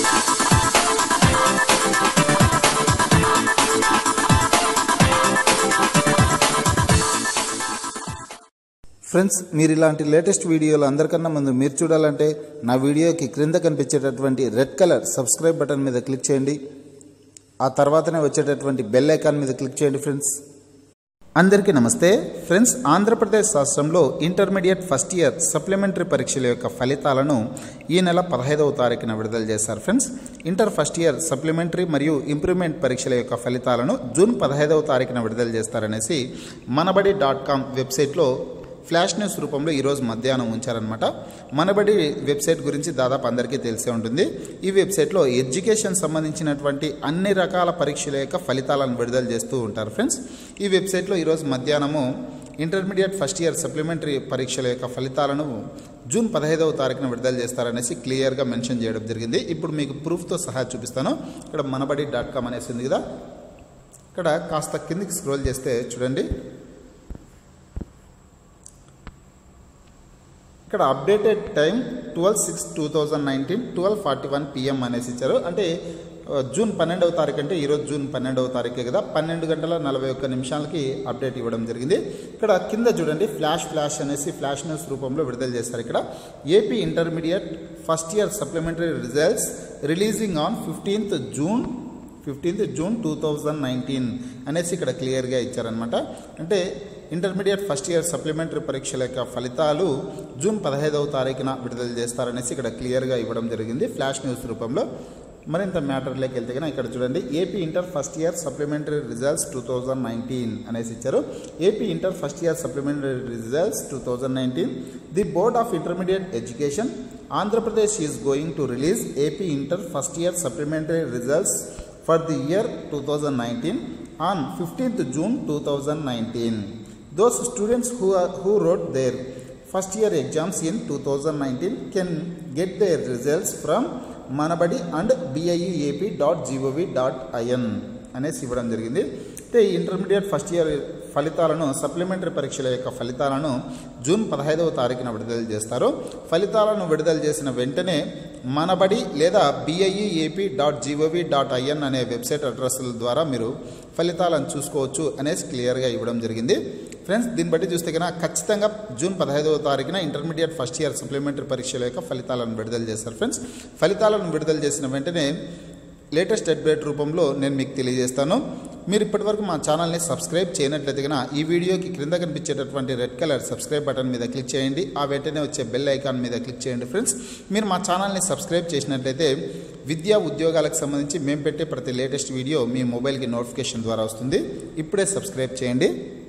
friends మీరు ఇలాంటి latest వీడియోలు అందరికన్నా ముందు మీరు చూడాలంటే నా వీడియోకి క్రింద కనిపించేటటువంటి రెడ్ కలర్ సబ్స్క్రైబ్ బటన్ మీద క్లిక్ చేయండి ఆ తర్వాతనే వచ్చేటటువంటి బెల్ ఐకాన్ మీద క్లిక్ చేయండి ఫ్రెండ్స్ అందరికీ నమస్తే ఫ్రెండ్స్ ఆంధ్రప్రదేశ్ రాష్ట్రంలో ఇంటర్మీడియట్ ఫస్ట్ ఇయర్ సప్లిమెంటరీ పరీక్షల యొక్క ఫలితాలను ఈ నెల పదహైదవ తారీఖున విడుదల చేశారు friends inter first year supplementary మరియు ఇంప్రూవ్మెంట్ పరీక్షల యొక్క ఫలితాలను జూన్ పదహైదవ తారీఖున విడుదల చేస్తారనేసి మనబడి డాట్ కామ్ వెబ్సైట్లో ఫ్లాష్ న్యూస్ రూపంలో ఈరోజు మధ్యాహ్నం ఉంచారనమాట మనబడి వెబ్సైట్ గురించి దాదాపు అందరికీ తెలిసే ఉంటుంది ఈ వెబ్సైట్లో ఎడ్యుకేషన్ సంబంధించినటువంటి అన్ని రకాల పరీక్షల యొక్క ఫలితాలను విడుదల చేస్తూ ఉంటారు ఫ్రెండ్స్ ఈ వెబ్సైట్లో ఈరోజు మధ్యాహ్నము ఇంటర్మీడియట్ ఫస్ట్ ఇయర్ సప్లిమెంటరీ పరీక్షల యొక్క ఫలితాలను జూన్ పదహైదవ తారీఖున విడుదల చేస్తారనేసి క్లియర్గా మెన్షన్ చేయడం జరిగింది ఇప్పుడు మీకు ప్రూఫ్తో సహా చూపిస్తాను ఇక్కడ మనబడి డాట్ కామ్ అనేసి ఉంది కదా ఇక్కడ కాస్త కిందికి స్క్రోల్ చేస్తే చూడండి ఇక్కడ updated time twelve six two thousand nineteen twelve forty one PM అనేసి ఇచ్చారు అంటే ఆ, జూన్ పన్నెండవ తారీఖు అంటే ఈరోజు జూన్ పన్నెండవ తారీఖే కదా పన్నెండు గంటల నలభై ఒక్క నిమిషాలకి అప్డేట్ ఇవ్వడం జరిగింది ఇక్కడ కింద చూడండి ఫ్లాష్ ఫ్లాష్ అనేసి ఫ్లాష్ న్యూస్ రూపంలో విడుదల చేస్తారు ఇక్కడ AP intermediate first year supplementary results releasing on fifteenth June fifteenth June two thousand nineteen అనేసి ఇక్కడ క్లియర్గా ఇచ్చారనమాట అంటే ఇంటర్మీడియట్ ఫస్ట్ ఇయర్ సప్లిమెంటరీ పరీక్షల యొక్క ఫలితాలు జూన్ పదహైదవ తారీఖున విడుదల చేస్తారనేసి ఇక్కడ క్లియర్గా ఇవ్వడం జరిగింది ఫ్లాష్ న్యూస్ రూపంలో మరింత మ్యాటర్లోకి వెళ్తే కనుక ఇక్కడ చూడండి AP inter first year supplementary results two thousand nineteen అనేసి ఇచ్చారు AP inter first year supplementary results two thousand nineteen the board of intermediate education Andhra Pradesh is going to release AP inter first year supplementary results for the year two thousand nineteen on fifteenth June two thousand nineteen those students who are who wrote their first year exams in 2019 can get their results from manabadi and biuap.gov.in అనేసి ఇవ్వడం జరిగింది అయితే ఈ intermediate first year ఫలితాలను supplementary పరీక్షల యొక్క ఫలితాలను June పదహైదవ తారీఖున విడుదల చేస్తారు ఫలితాలను విడుదల చేసిన వెంటనే మనబడి లేదా BIEAP dot GOV dot IN అనే వెబ్సైట్ అడ్రస్ల ద్వారా మీరు ఫలితాలను చూసుకోవచ్చు అనేసి క్లియర్గా ఇవ్వడం జరిగింది ఫ్రెండ్స్ దీన్ని బట్టి చూస్తే కనుక ఖచ్చితంగా జూన్ పదహైదవ తారీఖున ఇంటర్మీడియట్ ఫస్ట్ ఇయర్ సప్లిమెంటరీ పరీక్షల యొక్క ఫలితాలను విడుదల చేస్తారు ఫ్రెండ్స్ ఫలితాలను విడుదల చేసిన వెంటనే లేటెస్ట్ అప్డేట్ రూపంలో నేను మీకు తెలియజేస్తాను మీరు ఇప్పటివరకు మా ఛానల్ని సబ్స్క్రైబ్ చేయనట్లయితే కనుక ఈ వీడియోకి క్రింద కనిపించేటటువంటి రెడ్ కలర్ సబ్స్క్రైబ్ బటన్ మీద క్లిక్ చేయండి ఆ వెంటనే వచ్చే బెల్ ఐకాన్ మీద క్లిక్ చేయండి ఫ్రెండ్స్ మీరు మా ఛానల్ని సబ్స్క్రైబ్ చేసినట్లయితే విద్యా ఉద్యోగాలకు సంబంధించి మేము పెట్టే ప్రతి లేటెస్ట్ వీడియో మీ మొబైల్కి నోటిఫికేషన్ ద్వారా వస్తుంది ఇప్పుడే సబ్స్క్రైబ్ చేయండి